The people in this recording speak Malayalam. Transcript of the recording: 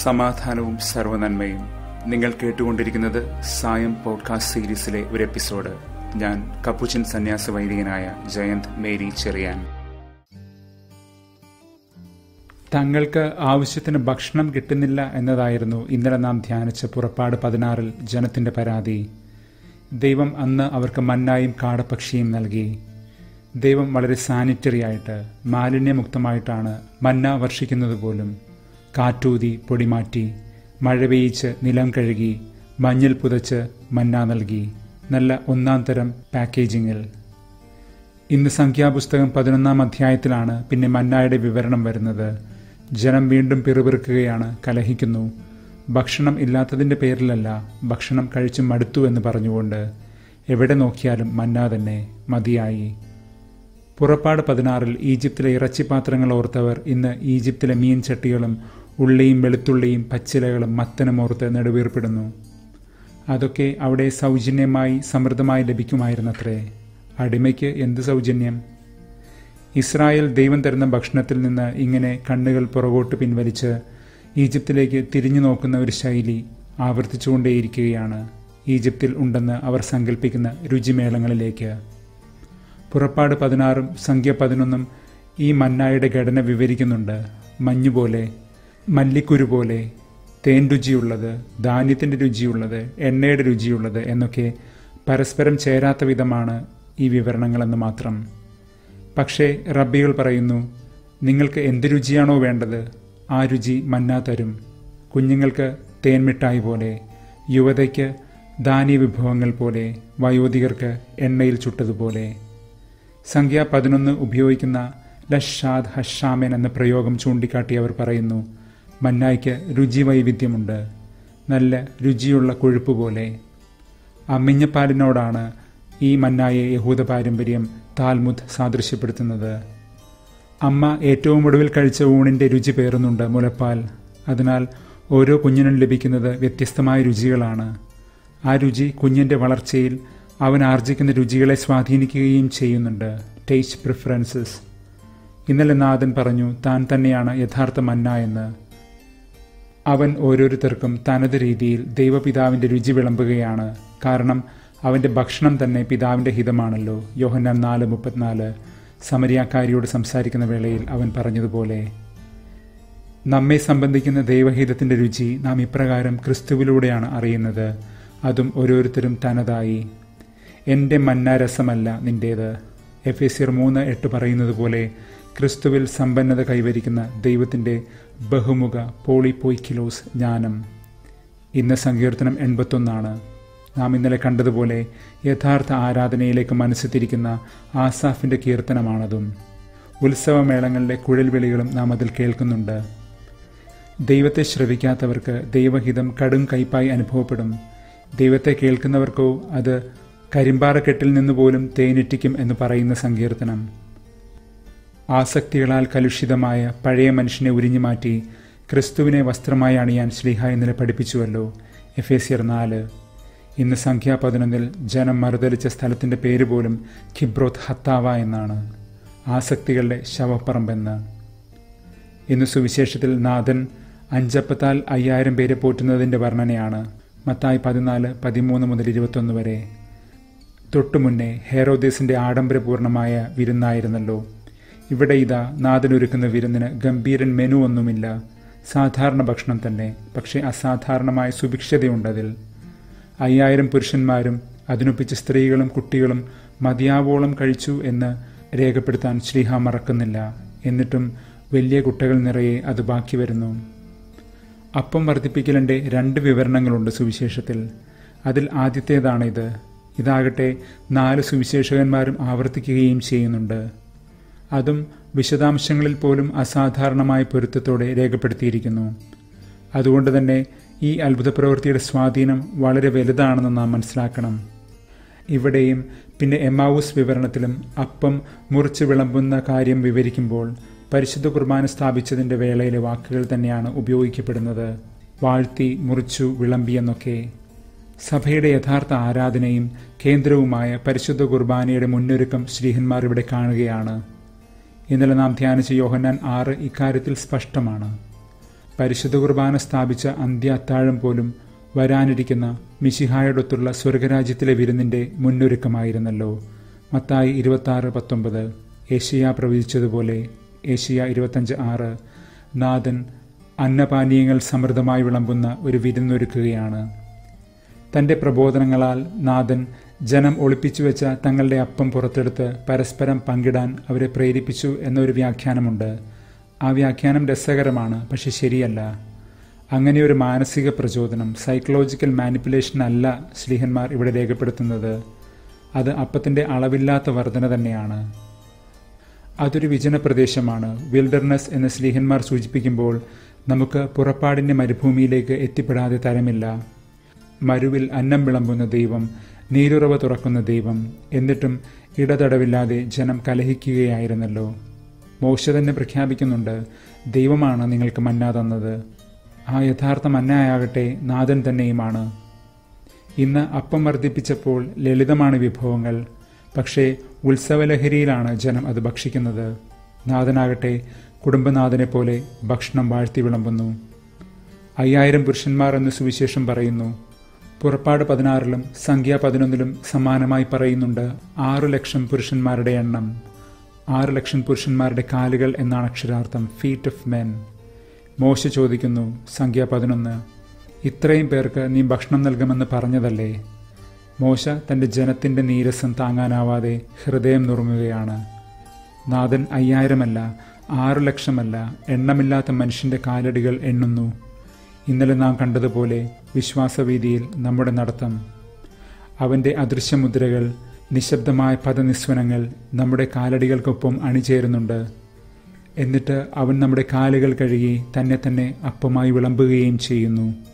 സമാധാനവും സർവനന്മയും നിങ്ങൾ കേട്ടുകൊണ്ടിരിക്കുന്നത് സായം പോഡ്കാസ്റ്റ് സീരീസിലെ ഒരു എപ്പിസോഡ് ഞാൻ കപ്പുച്ചൻ സന്യാസ വൈദികനായ ജയന്ത് മേരി ചെറിയാൻ തങ്ങൾക്ക് ആവശ്യത്തിന് ഭക്ഷണം കിട്ടുന്നില്ല എന്നതായിരുന്നു ഇന്നലെ നാം ധ്യാനിച്ച പുറപ്പാട് പതിനാറിൽ ജനത്തിന്റെ പരാതി ദൈവം അന്ന് അവർക്ക് മന്നായും കാടപ്പക്ഷിയും നൽകി ദൈവം വളരെ സാനിറ്ററി ആയിട്ട് മാലിന്യമുക്തമായിട്ടാണ് മന്ന വർഷിക്കുന്നത് പോലും കാറ്റൂതി പൊടിമാറ്റി മഴ പെയ്യിച്ച് നിലം കഴുകി മഞ്ഞൾ പുതച്ച് മന്ന നൽകി നല്ല ഒന്നാം തരം പാക്കേജിങ്ങിൽ ഇന്ന് സംഖ്യാപുസ്തകം പതിനൊന്നാം അധ്യായത്തിലാണ് പിന്നെ മന്നായുടെ വിവരണം വരുന്നത് ജനം വീണ്ടും പിറുപിറുക്കുകയാണ് കലഹിക്കുന്നു ഭക്ഷണം ഇല്ലാത്തതിൻ്റെ പേരിലല്ല ഭക്ഷണം കഴിച്ചു മടുത്തു എന്ന് പറഞ്ഞുകൊണ്ട് എവിടെ നോക്കിയാലും മന്ന തന്നെ മതിയായി പുറപ്പാട് പതിനാറിൽ ഈജിപ്തിലെ ഇറച്ചിപ്പാത്രങ്ങൾ ഓർത്തവർ ഇന്ന് ഈജിപ്തിലെ മീൻ ചട്ടികളും ഉള്ളിയും വെളുത്തുള്ളിയും പച്ചിലകളും മത്തനും ഓർത്ത് നെടുവീർപ്പിടുന്നു അതൊക്കെ അവിടെ സൗജന്യമായി സമൃദ്ധമായി ലഭിക്കുമായിരുന്നത്രേ അടിമയ്ക്ക് എന്ത് സൗജന്യം ഇസ്രായേൽ ദൈവം തരുന്ന ഭക്ഷണത്തിൽ നിന്ന് ഇങ്ങനെ കണ്ണുകൾ പുറകോട്ട് പിൻവലിച്ച് ഈജിപ്തിലേക്ക് തിരിഞ്ഞു നോക്കുന്ന ഒരു ശൈലി ആവർത്തിച്ചുകൊണ്ടേയിരിക്കുകയാണ് ഈജിപ്തിൽ ഉണ്ടെന്ന് അവർ സങ്കല്പിക്കുന്ന രുചിമേളങ്ങളിലേക്ക് പുറപ്പാട് പതിനാറും സംഖ്യ പതിനൊന്നും ഈ മന്നായുടെ ഘടന വിവരിക്കുന്നുണ്ട് മഞ്ഞുപോലെ മല്ലിക്കുരു പോലെ തേൻ രുചിയുള്ളത് ധാന്യത്തിൻ്റെ രുചിയുള്ളത് എണ്ണയുടെ രുചിയുള്ളത് എന്നൊക്കെ പരസ്പരം ചേരാത്ത വിധമാണ് ഈ വിവരണങ്ങളെന്ന് മാത്രം പക്ഷേ റബ്ബികൾ പറയുന്നു നിങ്ങൾക്ക് എന്ത് രുചിയാണോ വേണ്ടത് ആ രുചി മന്ന തരും കുഞ്ഞുങ്ങൾക്ക് തേൻമിഠായി പോലെ യുവതയ്ക്ക് ധാന്യ വിഭവങ്ങൾ പോലെ വയോധികർക്ക് എണ്ണയിൽ ചുട്ടതുപോലെ സംഖ്യ പതിനൊന്ന് ഉപയോഗിക്കുന്ന ലഷാദ് ഹഷാമൻ എന്ന പ്രയോഗം ചൂണ്ടിക്കാട്ടി അവർ പറയുന്നു മന്നായ്ക്ക് രുചി വൈവിധ്യമുണ്ട് നല്ല രുചിയുള്ള കൊഴുപ്പ് പോലെ അമ്മിഞ്ഞപ്പാലിനോടാണ് ഈ മന്നായെ യഹൂദ പാരമ്പര്യം താൽമുദ് സാദൃശ്യപ്പെടുത്തുന്നത് അമ്മ ഏറ്റവും ഒടുവിൽ കഴിച്ച ഊണിൻ്റെ രുചി പേറുന്നുണ്ട് മുലപ്പാൽ അതിനാൽ ഓരോ കുഞ്ഞിനും ലഭിക്കുന്നത് വ്യത്യസ്തമായ രുചികളാണ് ആ രുചി കുഞ്ഞിൻ്റെ വളർച്ചയിൽ അവൻ ആർജിക്കുന്ന രുചികളെ സ്വാധീനിക്കുകയും ചെയ്യുന്നുണ്ട് ടേസ്റ്റ് പ്രിഫറൻസസ് ഇന്നലെ നാഥൻ പറഞ്ഞു താൻ തന്നെയാണ് യഥാർത്ഥ മന്ന എന്ന് അവൻ ഓരോരുത്തർക്കും തനത് രീതിയിൽ ദൈവപിതാവിൻ്റെ രുചി വിളമ്പുകയാണ് കാരണം അവൻ്റെ ഭക്ഷണം തന്നെ പിതാവിൻ്റെ ഹിതമാണല്ലോ യോഹന്നാൻ നാല് മുപ്പത്തിനാല് സമരിയാക്കാരിയോട് സംസാരിക്കുന്ന വേളയിൽ അവൻ പറഞ്ഞതുപോലെ നമ്മെ സംബന്ധിക്കുന്ന ദൈവഹിതത്തിൻ്റെ രുചി നാം ഇപ്രകാരം ക്രിസ്തുവിലൂടെയാണ് അറിയുന്നത് അതും ഓരോരുത്തരും തനതായി എൻ്റെ മന്നാരസമല്ല നിൻ്റേത് എഫ് എസിയർ മൂന്ന് എട്ട് പറയുന്നത് പോലെ ക്രിസ്തുവിൽ സമ്പന്നത കൈവരിക്കുന്ന ദൈവത്തിൻ്റെ ബഹുമുഖ പോളിപ്പോയ്ക്കിലോസ് ജ്ഞാനം ഇന്ന് സങ്കീർത്തനം എൺപത്തൊന്നാണ് നാം ഇന്നലെ കണ്ടതുപോലെ യഥാർത്ഥ ആരാധനയിലേക്ക് മനസ്സ് തിരിക്കുന്ന ആസാഫിൻ്റെ കീർത്തനമാണതും ഉത്സവമേളങ്ങളിലെ കുഴൽവിളികളും നാം അതിൽ കേൾക്കുന്നുണ്ട് ദൈവത്തെ ശ്രവിക്കാത്തവർക്ക് ദൈവഹിതം കടും കയ്പായി അനുഭവപ്പെടും ദൈവത്തെ കേൾക്കുന്നവർക്കോ അത് കരിമ്പാറക്കെട്ടിൽ നിന്ന് പോലും തേനിറ്റിക്കും എന്ന് പറയുന്ന സങ്കീർത്തനം ആസക്തികളാൽ കലുഷിതമായ പഴയ മനുഷ്യനെ ഉരിഞ്ഞുമാറ്റി ക്രിസ്തുവിനെ വസ്ത്രമായി അണിയാൻ ശ്ലീഹ ഇന്നലെ പഠിപ്പിച്ചുവല്ലോ എഫേസിയർ നാല് ഇന്ന് സംഖ്യ പതിനൊന്നിൽ ജനം മറുതലിച്ച സ്ഥലത്തിൻ്റെ പേര് പോലും ഖിബ്രോത്ത് ഹത്താവ എന്നാണ് ആസക്തികളുടെ ശവപ്പറമ്പെന്ന് ഇന്ന് സുവിശേഷത്തിൽ നാഥൻ അഞ്ചപ്പത്താൽ അയ്യായിരം പേരെ പോറ്റുന്നതിൻ്റെ വർണ്ണനയാണ് മത്തായി പതിനാല് പതിമൂന്ന് മുതൽ ഇരുപത്തൊന്ന് വരെ തൊട്ടുമുന്നേ ഹേറോദേസിൻ്റെ ആഡംബരപൂർണമായ വിരുന്നായിരുന്നല്ലോ ഇവിടെ ഇതാ നാഥനൊരുക്കുന്ന വിരുന്നിന് ഗംഭീരൻ മെനു ഒന്നുമില്ല സാധാരണ ഭക്ഷണം തന്നെ പക്ഷേ അസാധാരണമായ സുഭിക്ഷതയുണ്ടതിൽ അയ്യായിരം പുരുഷന്മാരും അതിനൊപ്പിച്ച് സ്ത്രീകളും കുട്ടികളും മതിയാവോളം കഴിച്ചു എന്ന് രേഖപ്പെടുത്താൻ ശ്രീഹ മറക്കുന്നില്ല എന്നിട്ടും വലിയ കുട്ടകൾ നിറയെ അത് ബാക്കി വരുന്നു അപ്പം വർദ്ധിപ്പിക്കലിൻ്റെ രണ്ട് വിവരണങ്ങളുണ്ട് സുവിശേഷത്തിൽ അതിൽ ആദ്യത്തേതാണിത് ഇതാകട്ടെ നാല് സുവിശേഷകന്മാരും ആവർത്തിക്കുകയും ചെയ്യുന്നുണ്ട് അതും വിശദാംശങ്ങളിൽ പോലും അസാധാരണമായ പൊരുത്തത്തോടെ രേഖപ്പെടുത്തിയിരിക്കുന്നു അതുകൊണ്ട് തന്നെ ഈ അത്ഭുത പ്രവൃത്തിയുടെ സ്വാധീനം വളരെ വലുതാണെന്ന് നാം മനസ്സിലാക്കണം ഇവിടെയും പിന്നെ എമാവൂസ് വിവരണത്തിലും അപ്പം മുറിച്ച് വിളമ്പുന്ന കാര്യം വിവരിക്കുമ്പോൾ പരിശുദ്ധ കുർബാന സ്ഥാപിച്ചതിൻ്റെ വേളയിലെ വാക്കുകൾ തന്നെയാണ് ഉപയോഗിക്കപ്പെടുന്നത് വാഴ്ത്തി മുറിച്ചു വിളമ്പി എന്നൊക്കെ സഭയുടെ യഥാർത്ഥ ആരാധനയും കേന്ദ്രവുമായ പരിശുദ്ധ കുർബാനയുടെ മുന്നൊരുക്കം ശ്രീഹന്മാർ ഇവിടെ കാണുകയാണ് ഇന്നലെ നാം ധ്യാനിച്ച യോഹന്നാൻ ആറ് ഇക്കാര്യത്തിൽ സ്പഷ്ടമാണ് പരിശുദ്ധ കുർബാന സ്ഥാപിച്ച അന്ത്യ അത്താഴം പോലും വരാനിരിക്കുന്ന മിശിഹായോടൊത്തുള്ള സ്വർഗരാജ്യത്തിലെ വിരുന്നിന്റെ മുന്നൊരുക്കമായിരുന്നല്ലോ മത്തായി ഇരുപത്തി പത്തൊമ്പത് ഏഷ്യ പ്രവചിച്ചതുപോലെ ഏഷ്യ ഇരുപത്തഞ്ച് ആറ് നാഥൻ അന്നപാനീയങ്ങൾ സമൃദ്ധമായി വിളമ്പുന്ന ഒരു വിരുന്നൊരുക്കുകയാണ് തന്റെ പ്രബോധനങ്ങളാൽ നാഥൻ ജനം ഒളിപ്പിച്ചു വെച്ച തങ്ങളുടെ അപ്പം പുറത്തെടുത്ത് പരസ്പരം പങ്കിടാൻ അവരെ പ്രേരിപ്പിച്ചു എന്നൊരു വ്യാഖ്യാനമുണ്ട് ആ വ്യാഖ്യാനം രസകരമാണ് പക്ഷെ ശരിയല്ല അങ്ങനെ ഒരു മാനസിക പ്രചോദനം സൈക്കോളജിക്കൽ മാനിപ്പുലേഷൻ അല്ല ശ്രീഹന്മാർ ഇവിടെ രേഖപ്പെടുത്തുന്നത് അത് അപ്പത്തിന്റെ അളവില്ലാത്ത വർധന തന്നെയാണ് അതൊരു വിജന പ്രദേശമാണ് വിൽഡർനെസ് എന്ന് സ്ലീഹന്മാർ സൂചിപ്പിക്കുമ്പോൾ നമുക്ക് പുറപ്പാടിന്റെ മരുഭൂമിയിലേക്ക് എത്തിപ്പെടാതെ തരമില്ല മരുവിൽ അന്നം വിളമ്പുന്ന ദൈവം നീരുറവ തുറക്കുന്ന ദൈവം എന്നിട്ടും ഇടതടവില്ലാതെ ജനം കലഹിക്കുകയായിരുന്നല്ലോ മോശ തന്നെ പ്രഖ്യാപിക്കുന്നുണ്ട് ദൈവമാണ് നിങ്ങൾക്ക് മന്ന തന്നത് ആ യഥാർത്ഥ മന്നയാകട്ടെ നാഥൻ തന്നെയുമാണ് ഇന്ന് അപ്പം വർദ്ധിപ്പിച്ചപ്പോൾ ലളിതമാണ് വിഭവങ്ങൾ പക്ഷേ ഉത്സവലഹരിയിലാണ് ജനം അത് ഭക്ഷിക്കുന്നത് നാഥനാകട്ടെ കുടുംബനാഥനെ പോലെ ഭക്ഷണം വാഴ്ത്തി വിളമ്പുന്നു അയ്യായിരം പുരുഷന്മാർ എന്ന് സുവിശേഷം പറയുന്നു പുറപ്പാട് പതിനാറിലും സംഖ്യ പതിനൊന്നിലും സമാനമായി പറയുന്നുണ്ട് ആറു ലക്ഷം പുരുഷന്മാരുടെ എണ്ണം ആറ് ലക്ഷം പുരുഷന്മാരുടെ കാലുകൾ എന്നാണ് അക്ഷരാർത്ഥം ഫീറ്റ് ഓഫ് മെൻ മോശ ചോദിക്കുന്നു സംഖ്യ പതിനൊന്ന് ഇത്രയും പേർക്ക് നീ ഭക്ഷണം നൽകുമെന്ന് പറഞ്ഞതല്ലേ മോശ തന്റെ ജനത്തിന്റെ നീരസം താങ്ങാനാവാതെ ഹൃദയം നുറുങ്ങുകയാണ് നാഥൻ അയ്യായിരമല്ല ആറു ലക്ഷമല്ല എണ്ണമില്ലാത്ത മനുഷ്യന്റെ കാലടികൾ എണ്ണുന്നു ഇന്നലെ നാം കണ്ടതുപോലെ വിശ്വാസവീതിയിൽ നമ്മുടെ നടത്തം അവന്റെ അദൃശ്യമുദ്രകൾ നിശബ്ദമായ പദനിസ്വനങ്ങൾ നമ്മുടെ കാലടികൾക്കൊപ്പം അണിചേരുന്നുണ്ട് എന്നിട്ട് അവൻ നമ്മുടെ കാലുകൾ കഴുകി തന്നെ തന്നെ അപ്പമായി വിളമ്പുകയും ചെയ്യുന്നു